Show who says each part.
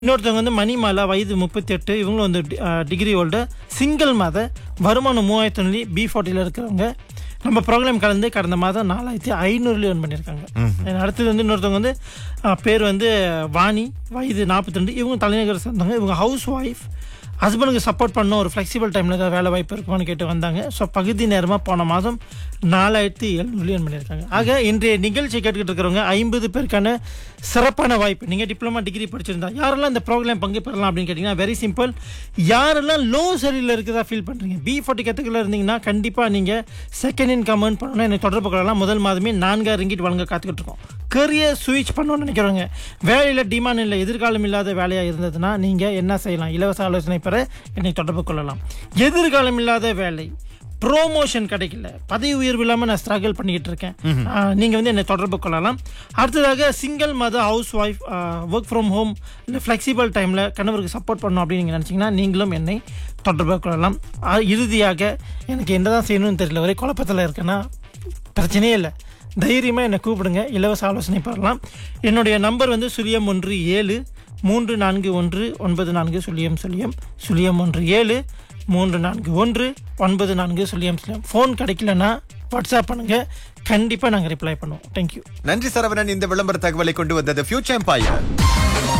Speaker 1: இன்னொருத்தவங்க வந்து மணிமாலா வயது முப்பத்தி எட்டு இவங்களும் வந்து டிகிரி ஹோல்டர் சிங்கிள் மாத வருமானம் மூவாயிரத்தி தொண்ணூறு பி ஃபார்ட்டியில் இருக்கிறவங்க நம்ம ப்ரோக்ராம் கலந்து கடந்த மாதம் நாலாயிரத்தி ஐநூறுல earn பண்ணியிருக்காங்க அடுத்தது வந்து இன்னொருத்தவங்க வந்து அஹ், பேர் வந்து வாணி வயது நாற்பத்தி ரெண்டு இவங்க தலைநகர் சேர்ந்தவங்க இவங்க ஹவுஸ் ஒய்ஃப் ஹஸ்பண்டுக்கு சப்போர்ட் பண்ண ஒரு ஃப்ளெக்சிபிள் டைமில் ஏதாவது வேலை வாய்ப்பு இருக்குமான்னு கேட்டு வந்தாங்க ஸோ பகுதி நேரமாக போன மாதம் நாலாயிரத்தி எழுநூறு earn பண்ணியிருக்காங்க ஆக இன்றைய நிகழ்ச்சி கேட்டுக்கிட்டு இருக்கிறவங்க ஐம்பது பேருக்கான சிறப்பான வாய்ப்பு நீங்கள் டிப்ளமா டிகிரி படிச்சிருந்தா யாரெல்லாம் இந்த ப்ரோக்ராம் பங்கு பெறலாம் அப்படின்னு கேட்டிங்கன்னா வெரி சிம்பிள் யாரெல்லாம் லோ சரியில் இருக்கிறதா ஃபீல் பண்ணுறீங்க பி ஃபார்ட்டி கற்றுக்கல இருந்தீங்கன்னா கண்டிப்பாக நீங்கள் செகண்ட் இன்கம் earn பண்ணணும் எனக்கு தொடர்பு கொள்ளலாம் முதல் மாதமே நான்காயிரம் ரிங்கிட் வழங்க காத்துக்கிட்டு இருக்கோம் கரியர் ஸ்விட்ச் பண்ணணும்னு நினைக்கிறவங்க வேலையில் டிமாண்ட் இல்லை எதிர்காலம் இல்லாத வேலையாக இருந்ததுன்னா நீங்கள் என்ன செய்யலாம் இலவச ஆலோசனை பெற என்னை தொடர்பு கொள்ளலாம் எதிர்காலம் இல்லாத வேலை ப்ரோமோஷன் கிடைக்கல பதவி உயர்வு இல்லாமல் நான் ஸ்ட்ரகிள் பண்ணிக்கிட்டு இருக்கேன் ஆஹ், நீங்க வந்து என்னை தொடர்பு கொள்ளலாம் அடுத்ததாக single mother housewife work from home இல்லை ஃப்ளெக்சிபிள் டைமில் கணவருக்கு சப்போர்ட் பண்ணணும் அப்படின்னு நீங்கள் நினச்சிங்கன்னா நீங்களும் என்னை தொடர்பு கொள்ளலாம் ஆஹ், இறுதியாக எனக்கு என்னதான் செய்யணும்னு தெரியல ஒரே குழப்பத்தில் இருக்கேன்னா பிரச்சனையே இல்லை தைரியமாக என்னை கூப்பிடுங்க இலவச ஆலோசனை பெறலாம் என்னுடைய நம்பர் வந்து சுழியம் ஒன்று ஏழு மூன்று நான்கு ஒன்று ஒன்பது நான்கு சுழியம் சுழியம் சுழியம் ஒன்று ஏழு மூன்று நான்கு ஒன்று ஒன்பது நான்கு சுழியம் சுழியம் ஃபோன் கிடைக்கலன்னா வாட்ஸ்அப் பண்ணுங்க கண்டிப்பாக நாங்கள் ரிப்ளை பண்ணுவோம் தேங்க்யூ
Speaker 2: நன்றி சரவணன் இந்த விளம்பர தகவலை கொண்டு வந்தது ஃபியூச்சர் எம்பையர்